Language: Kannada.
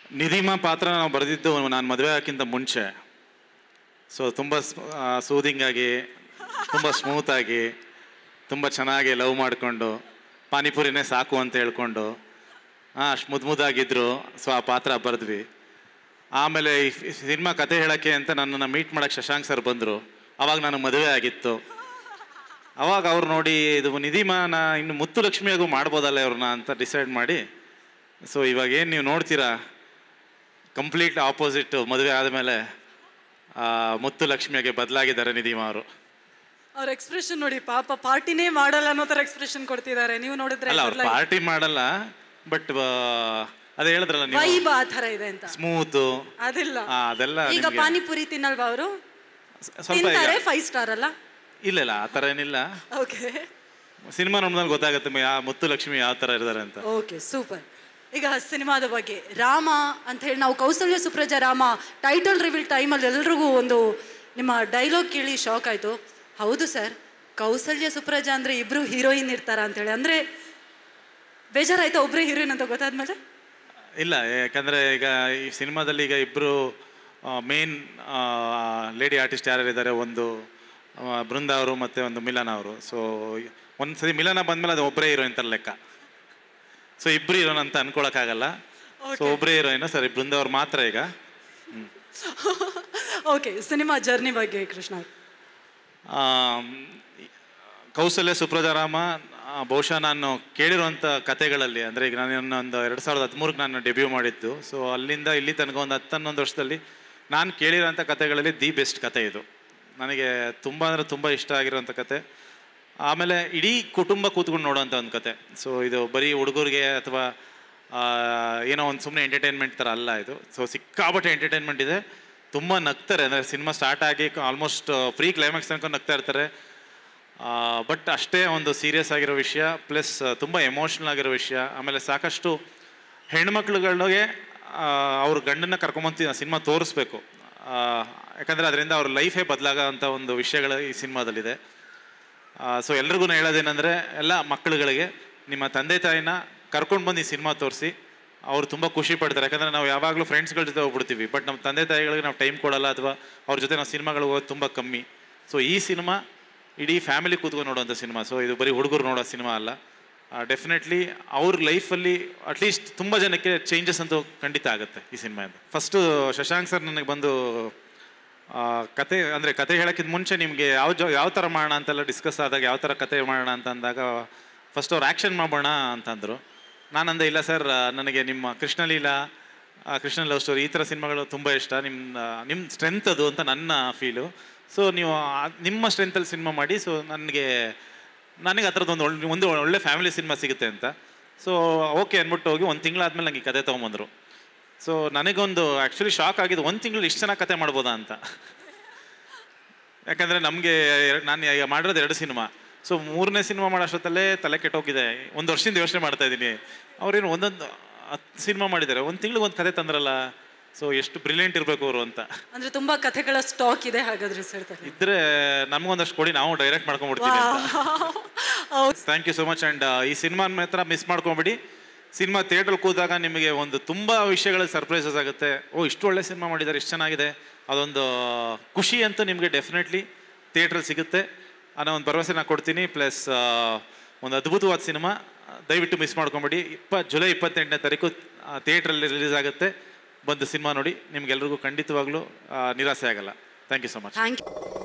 ನಿಧಿಮಾ ಪಾತ್ರ ನಾವು ಬರೆದಿದ್ದು ನಾನು ಮದುವೆ ಆಗೋಕ್ಕಿಂತ ಮುಂಚೆ ಸೊ ತುಂಬ ಸೂದಿಂಗ್ ಆಗಿ ತುಂಬ ಸ್ಮೂತಾಗಿ ತುಂಬ ಚೆನ್ನಾಗಿ ಲವ್ ಮಾಡಿಕೊಂಡು ಪಾನಿಪುರಿನೇ ಸಾಕು ಅಂತ ಹೇಳ್ಕೊಂಡು ಹಾಂ ಅಷ್ಟು ಮುದ್ದು ಮುದ್ದಾಗಿದ್ದರು ಸೊ ಆ ಪಾತ್ರ ಬರೆದ್ವಿ ಆಮೇಲೆ ಈ ಸಿನಿಮಾ ಕತೆ ಹೇಳೋಕ್ಕೆ ಅಂತ ನನ್ನನ್ನು ಮೀಟ್ ಮಾಡೋಕ್ಕೆ ಶಶಾಂಕ್ ಸರ್ ಬಂದರು ಅವಾಗ ನಾನು ಮದುವೆ ಆಗಿತ್ತು ಅವಾಗ ಅವ್ರು ನೋಡಿ ಇದು ನಿಧಿಮಾನ ಇನ್ನು ಮುತ್ತು ಲಕ್ಷ್ಮಿಯಾಗೂ ಮಾಡ್ಬೋದಲ್ಲ ಇವ್ರನ್ನ ಅಂತ ಡಿಸೈಡ್ ಮಾಡಿ ಸೊ ಇವಾಗ ಏನು ನೀವು ನೋಡ್ತೀರಾ ಕಂಪ್ಲೀಟ್ ಆಪೋಸಿಟ್ ಮದುವೆ ಆದಮೇಲೆ ಮುತ್ತು ಲಕ್ಷ್ಮಿಯಾಗೆ ಬದಲಾಗಿದ್ದಾರೆ ನಿಧಿಮಾ ಅವರು ಅವ್ರ ಎಕ್ಸ್ಪ್ರೆಷನ್ ನೋಡಿ ಪಾಪ ಪಾರ್ಟಿನೇ ಮಾಡಲ್ಲ ಅನ್ನೋ ತರ ಎಕ್ಸ್ಪ್ರೆಷನ್ ಕೊಡ್ತಿದ್ದಾರೆ ನೀವು ನೋಡಿದ್ರೆ ಅಲ್ಲ ಅವ್ರು ಪಾರ್ಟಿ ಮಾಡಲ್ಲ ಬಟ್ ಅದೇ ಹೇಳಿದ್ರಲ್ಲ ನೀವು ವೈಬ್ ಆ ತರ ಇದೆ ಅಂತ ಸ್ಮೂತು ಅದಿಲ್ಲ ಅದೆಲ್ಲ ಈಗ ನಿಮ್ಗೆ ಪಾನಿಪುರಿ ತಿನ್ನಲ್ವಾ ಅವರು ಸ್ವಲ್ಪ ಈಗ ತಿಂತಾರೆ ಫೈವ್ ಸ್ಟಾರ್ ಅಲ್ಲ ಇಲ್ಲ ಇಲ್ಲ ಆ ಥರ ಏನಿಲ್ಲ ಓಕೆ ಸಿನಿಮಾ ನೋಡಿದ್ಮೇಲೆ ಗೊತ್ತಾಗುತ್ತೆ ಮ- ಯಾ- ಮುತ್ತು ಲಕ್ಷ್ಮಿ ಯಾವ ಥರ ಇದ್ದಾರೆ ಅಂತ ಓಕೆ ಸೂಪರ್ ಈಗ ಸಿನಿಮಾದ ಬಗ್ಗೆ ರಾಮ ಅಂತ ಹೇಳಿ ನಾವು ಕೌಸಲ್ಯ ಸುಪ್ರಜಾ ರಾಮ ಟೈಟಲ್ ರಿವೀಲ್ ಟೈಮಲ್ಲಿ ಎಲ್ರಿಗೂ ಒಂದು ನಿಮ್ಮ ಡೈಲಾಗ್ ಕೇಳಿ ಶಾಕ್ ಆಯಿತು ಹೌದು ಸರ್ ಕೌಸಲ್ಯ ಸುಪ್ರಜಾ ಅಂದರೆ ಇಬ್ಬರು ಹೀರೋಯಿನ್ ಇರ್ತಾರ ಅಂತೇಳಿ ಅಂದರೆ ಬೇಜಾರಾಯ್ತಾ ಒಬ್ಬರೇ ಹೀರೋಯಿನ್ ಅಂತ ಗೊತ್ತಾದ್ಮೇಲೆ ಇಲ್ಲ ಯಾಕಂದರೆ ಈಗ ಈ ಸಿನಿಮಾದಲ್ಲಿ ಈಗ ಇಬ್ಬರು ಮೇನ್ ಲೇಡಿ ಆರ್ಟಿಸ್ಟ್ ಯಾರ್ಯಾರಿದ್ದಾರೆ ಒಂದು ಆ, ಬೃಂದ ಅವರು ಮತ್ತು ಒಂದು ಮಿಲನ ಅವರು ಸೊ ಒಂದು ಸರಿ ಮಿಲನ ಬಂದಮೇಲೆ ಅದು ಒಬ್ಬರೇ ಹೀರೋಯಿನ್ ಥರ ಲೆಕ್ಕ ಸೊ ಇಬ್ಬರು ಹೀರೋನ್ ಅಂತ ಅನ್ಕೊಳಕ್ಕಾಗಲ್ಲ ಸೊ ಒಬ್ಬರೇ ಹೀರೋಯಿನ್ ಸರಿ ಬೃಂದ ಅವ್ರು ಮಾತ್ರ ಈಗ ಓಕೆ ಸಿನಿಮಾ ಜರ್ನಿ ಬಗ್ಗೆ ಕೃಷ್ಣ ಅವ್ರು. ಆ, ಕೌಸಲ್ಯ ಸುಪ್ರಜಾರಾಮ ಆ, ಬಹುಶಃ ನಾನು ಕೇಳಿರುವಂಥ ಕತೆಗಳಲ್ಲಿ ಅಂದರೆ ಈಗ ನಾನು ಒಂದು ಎರಡು ಸಾವಿರದ ಹದಿಮೂರಕ್ಕೆ ನಾನು ಡೆಬ್ಯೂ ಮಾಡಿದ್ದು ಸೊ ಅಲ್ಲಿಂದ ಇಲ್ಲಿ ತನಕ ಒಂದು ಹತ್ತನ್ನೊಂದು ವರ್ಷದಲ್ಲಿ ನಾನು ಕೇಳಿರೋಂಥ ಕತೆಗಳಲ್ಲಿ ದಿ ಬೆಸ್ಟ್ ಕತೆ ಇದು ನನಗೆ ತುಂಬ ಅಂದರೆ ತುಂಬ ಇಷ್ಟ ಆಗಿರೋಂಥ ಕತೆ ಆಮೇಲೆ ಇಡೀ ಕುಟುಂಬ ಕೂತ್ಕೊಂಡು ನೋಡೋಂಥ ಒಂದು ಕತೆ ಸೊ ಇದು ಬರೀ ಹುಡುಗರಿಗೆ ಅಥವಾ ಆ, ಏನೋ ಒಂದು ಸುಮ್ಮನೆ ಎಂಟರ್ಟೈನ್ಮೆಂಟ್ ಥರ ಅಲ್ಲ ಇದು ಸೊ ಸಿಕ್ಕಾಪಟ್ಟೆ ಎಂಟರ್ಟೈನ್ಮೆಂಟ್ ಇದೆ ತುಂಬ ನಗ್ತಾರೆ ಅಂದರೆ ಸಿನಿಮಾ ಸ್ಟಾರ್ಟ್ ಆಗಿ ಆಲ್ಮೋಸ್ಟ್ ಫ್ರೀ ಕ್ಲೈಮ್ಯಾಕ್ಸ್ ತನಕ ನಗ್ತಾ ಇರ್ತಾರೆ ಬಟ್ ಅಷ್ಟೇ ಒಂದು ಸೀರಿಯಸ್ ಆಗಿರೋ ವಿಷಯ ಪ್ಲಸ್ ತುಂಬ ಎಮೋಷ್ನಲ್ ಆಗಿರೋ ವಿಷಯ ಆಮೇಲೆ ಸಾಕಷ್ಟು ಹೆಣ್ಮಕ್ಳುಗಳಿಗೆ ಅವ್ರ ಗಂಡನ್ನ ಕರ್ಕೊಂಬಂದು ಸಿನಿಮಾ ತೋರಿಸ್ಬೇಕು ಯಾಕಂದರೆ ಅದರಿಂದ ಅವ್ರ ಲೈಫೇ ಬದಲಾಗೋ ಅಂಥ ಒಂದು ವಿಷಯಗಳು ಈ ಸಿನಿಮಾದಲ್ಲಿದೆ ಸೊ ಎಲ್ರಿಗೂ ಹೇಳೋದೇನೆಂದರೆ ಎಲ್ಲ ಮಕ್ಕಳುಗಳಿಗೆ ನಿಮ್ಮ ತಂದೆ ತಾಯಿನ ಕರ್ಕೊಂಡು ಬಂದು ಈ ಸಿನಿಮಾ ತೋರಿಸಿ ಅವ್ರು ತುಂಬ ಖುಷಿ ಪಡ್ತಾರೆ ಯಾಕಂದರೆ ನಾವು ಯಾವಾಗಲೂ ಫ್ರೆಂಡ್ಸ್ಗಳ ಜೊತೆ ಹೋಗ್ಬಿಡ್ತೀವಿ ಬಟ್ ನಮ್ಮ ತಂದೆ ತಾಯಿಗಳಿಗೆ ನಾವು ಟೈಮ್ ಕೊಡಲ್ಲ ಅಥವಾ ಅವ್ರ ಜೊತೆ ನಾವು ಸಿನಿಮಾಗಳು ಹೋಗೋದು ತುಂಬ ಕಮ್ಮಿ ಸೊ ಈ ಸಿನಿಮಾ ಇಡೀ ಫ್ಯಾಮಿಲಿ ಕೂತ್ಕೊಂಡು ನೋಡೋಂಥ ಸಿನಿಮಾ ಸೊ ಇದು ಬರೀ ಹುಡುಗರು ನೋಡೋ ಸಿನಿಮಾ ಅಲ್ಲ ಡೆಫಿನೆಟ್ಲಿ ಅವ್ರ ಲೈಫಲ್ಲಿ ಅಟ್ಲೀಸ್ಟ್ ತುಂಬ ಜನಕ್ಕೆ ಚೇಂಜಸ್ ಅಂತೂ ಖಂಡಿತ ಆಗುತ್ತೆ ಈ ಸಿನಿಮಾಯಿಂದ ಫಸ್ಟು ಶಶಾಂಕ್ ಸರ್ ನನಗೆ ಬಂದು ಆ, ಕತೆ ಅಂದರೆ ಕತೆ ಹೇಳೋಕ್ಕಿಂತ ಮುಂಚೆ ನಿಮಗೆ ಯಾವ ಜೊ ಯಾವ ಥರ ಮಾಡೋಣ ಅಂತೆಲ್ಲ ಡಿಸ್ಕಸ್ ಆದಾಗ ಯಾವ ಥರ ಕತೆ ಮಾಡೋಣ ಅಂತ ಅಂದಾಗ ಫಸ್ಟ್ ಅವ್ರು ಆ್ಯಕ್ಷನ್ ಮಾಡೋಣ ಅಂತಂದರು ನಾನಂದೆ ಇಲ್ಲ ಸರ್ ನನಗೆ ನಿಮ್ಮ ಕೃಷ್ಣಲೀಲಾ ಆ, ಕೃಷ್ಣ ಲವ್ ಸ್ಟೋರಿ ಈ ಥರ ಸಿನಿಮಾಗಳು ತುಂಬ ಇಷ್ಟ ನಿಮ್ಮ ನಿಮ್ಮ ಸ್ಟ್ರೆಂತ್ ಅದು ಅಂತ ನನ್ನ ಫೀಲು ಸೊ ನೀವು ಆ- ನಿಮ್ಮ ಸ್ಟ್ರೆಂತಲ್ಲಿ ಸಿನಿಮಾ ಮಾಡಿ ಸೊ ನನಗೆ ನನಗೆ ಆ ಥರದ್ದು ಒಂದು ಒಳ್ಳೆ ಒಂದು ಒಳ್ಳೆ ಫ್ಯಾಮಿಲಿ ಸಿನಿಮಾ ಸಿಗುತ್ತೆ ಅಂತ ಸೊ ಓಕೆ ಅಂದ್ಬಿಟ್ಟು ಹೋಗಿ ಒಂದು ತಿಂಗಳಾದ್ಮೇಲೆ ನನಗೆ ಈ ಕತೆ ತೊಗೊಂಬಂದರು ಸೊ ನನಗೊಂದು ಆ್ಯಕ್ಚುಲಿ ಶಾಕ್ ಆಗಿದ್ದು ಒಂದು ತಿಂಗಳು ಇಷ್ಟು ಚೆನ್ನಾಗಿ ಕತೆ ಮಾಡ್ಬೋದಾ ಅಂತ ಯಾಕಂದರೆ ನಮಗೆ ನಾನು ಈಗ ಮಾಡಿರೋದು ಎರಡು ಸಿನಿಮಾ ಸೊ ಮೂರನೇ ಸಿನಿಮಾ ಮಾಡೋಷ್ಟೊತ್ತಲ್ಲೇ ತಲೆ ಕೆಟ್ಟೋಗಿದೆ ಒಂದು ವರ್ಷದಿಂದ ಯೋಚನೆ ಮಾಡ್ತಾ ಇದ್ದೀನಿ ಅವ್ರೇನು ಒಂದೊಂದು ಹತ್ತು ಸಿನಿಮಾ ಮಾಡಿದ್ದಾರೆ ಒಂದು ತಿಂಗಳಿಗೆ ಒಂದು ಕತೆ ತಂದ್ರಲ್ಲ ಸೊ ಎಷ್ಟು ಬ್ರಿಲಿಯಂಟ್ ಇರಬೇಕು ಅವರು ಅಂತ ಅಂದ್ರೆ ತುಂಬಾ ಕಥೆಗಳ ಸ್ಟಾಕ್ ಇದೆ ಹಾಗಾದ್ರೆ ಸರ್ ಇದ್ರೆ ನಮಗೊಂದಷ್ಟು ಕೊಡಿ ನಾವು ಡೈರೆಕ್ಟ್ ಮಾಡ್ಕೊಂಡ್ಬಿಡ್ತೀವಿ ಅಂತ thank you so much and ಈ ಸಿನಿಮಾ ಮಾತ್ರ ಮಿಸ್ ಮಾಡ್ಕೊಂಬಿಡಿ ಸಿನಿಮಾ ಥಿಯೇಟ್ರಲ್ಲಿ ಕೂತಾಗ ನಿಮಗೆ ಒಂದು ತುಂಬ ವಿಷಯಗಳಲ್ಲಿ ಸರ್ಪ್ರೈಸಸ್ ಆಗುತ್ತೆ ಓ ಇಷ್ಟು ಒಳ್ಳೆ ಸಿನಿಮಾ ಮಾಡಿದ್ದಾರೆ ಇಷ್ಟು ಚೆನ್ನಾಗಿದೆ ಅದೊಂದು ಖುಷಿ ಅಂತೂ ನಿಮಗೆ ಡೆಫಿನೆಟ್ಲಿ ಥಿಯೇಟ್ರಲ್ಲಿ ಸಿಗುತ್ತೆ ಅನ್ನೋ ಒಂದು ಭರವಸೆ ನಾನು ಕೊಡ್ತೀನಿ ಪ್ಲಸ್ ಒಂದು ಅದ್ಭುತವಾದ ಸಿನಿಮಾ ದಯವಿಟ್ಟು ಮಿಸ್ ಮಾಡ್ಕೊಂಬಿಡಿ ಇಪ್ಪ ಜುಲೈ ಇಪ್ಪತ್ತೆಂಟನೇ ತಾರೀಕು ಥಿಯೇಟ್ರಲ್ಲಿ ರಿಲೀಸ್ ಆಗುತ್ತೆ ಬಂದು ಸಿನಿಮಾ ನೋಡಿ ನಿಮ್ಗೆಲ್ರಿಗೂ ಖಂಡಿತವಾಗ್ಲೂ ಆ, ನಿರಾಸೆ ಆಗಲ್ಲ thank you so much thank you